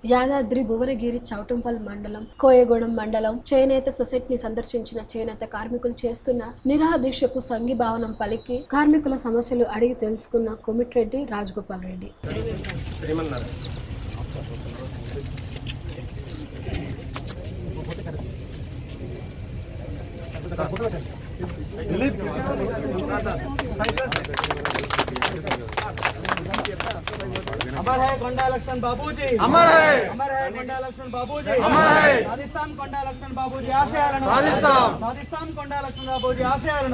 యాదాద్రి భువనగిరి చౌటంపల్ మండలం కోయగూడెం మండలం చేనేత సొసైటీని సందర్శించిన చేనేత కార్మికులు చేస్తున్న నిరాహార దీక్షకు సంఘీభావనం పలికి కార్మికుల సమస్యలు అడిగి తెలుసుకున్న కొమిటిరెడ్డి రాజగోపాల్ రెడ్డి अमर है गोंडा लक्ष्मण बाबूजी అమర్ హై अमर है गोंडा लक्ष्मण बाबूजी అమర్ హై సాధిస్తాం కొండా లక్ష్మణ్ బాబూజీ ఆశయాలను సాధిస్తాం. సాధిస్తాం కొండా లక్ష్మణ్ బాబూజీ ఆశయాలను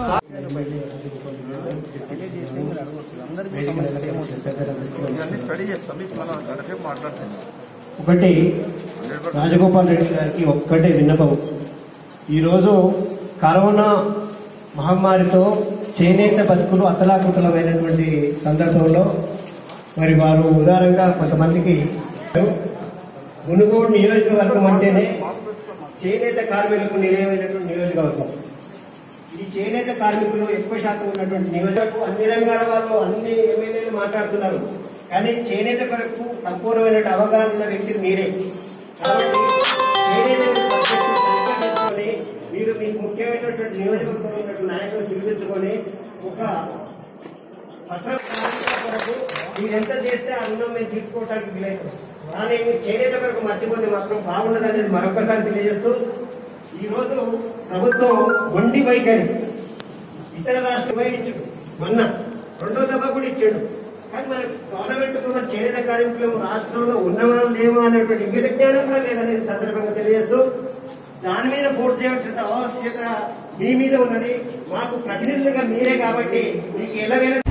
ఇవన్నీ స్టడీ చేస్తాం మీకు మనం గంటసేపు మాట్లాడుతున్నాం ఒకటి రాజగోపాల్ రెడ్డి గారికి ఒక్కటే విన్నపం ఈరోజు కరోనా మహమ్మారితో చేనేత బతుకులు అతలాకుతలమైనటువంటి సందర్భంలో మరి వారు ఉదారంగా కొంతమందికి మునుగోడు నియోజకవర్గం అంటేనే చేనేత కార్మికులకు నిలయమైనటువంటి నియోజకవర్గం ఈ చేనేత కార్మికులు ఎక్కువ శాతం ఉన్నటువంటి నియోజకవర్గం అన్ని రంగాల వాళ్ళు అన్ని ఎమ్మెల్యేలు మాట్లాడుతున్నారు కానీ చేనేత కొరకు సంపూర్ణమైన అవగాహన ఉన్న వ్యక్తి మీరే కాబట్టి చేనేత సబ్జెక్టు సరిగ్గా చేసుకొని మీరు మీకు ముఖ్యమైనటువంటి నియోజకవర్గంలో ఉన్నటువంటి నాయకులు పిలిపించుకొని ఒక పత్రం కొరకు మీరెంత చేస్తే ఆ రుణం మేము తీర్చుకోవడానికి వీలైతుంది కానీ మీరు చేనేత కొరకు మర్చిపోతే మాత్రం బాగుండదు అనేది మరొకసారి తెలియజేస్తూ ఈ రోజు ప్రభుత్వం మొండి వైఖరి ఇతర రాష్ట్రం ఇచ్చాడు మొన్న రెండో దఫ కూడా ఇచ్చాడు కానీ మన గవర్నమెంట్ కూడా చేనేత కార్మికులు రాష్ట్రంలో ఉన్నవా లేవా అనేటువంటి ఇంగిత జ్ఞానం కూడా లేదనే సందర్భంగా తెలియజేస్తూ దాని మీద పూర్తి చేయాల్సిన ఆవశ్యకత మీ మీద ఉన్నది మాకు ప్రతినిధులుగా మీరే కాబట్టి మీకు ఎలా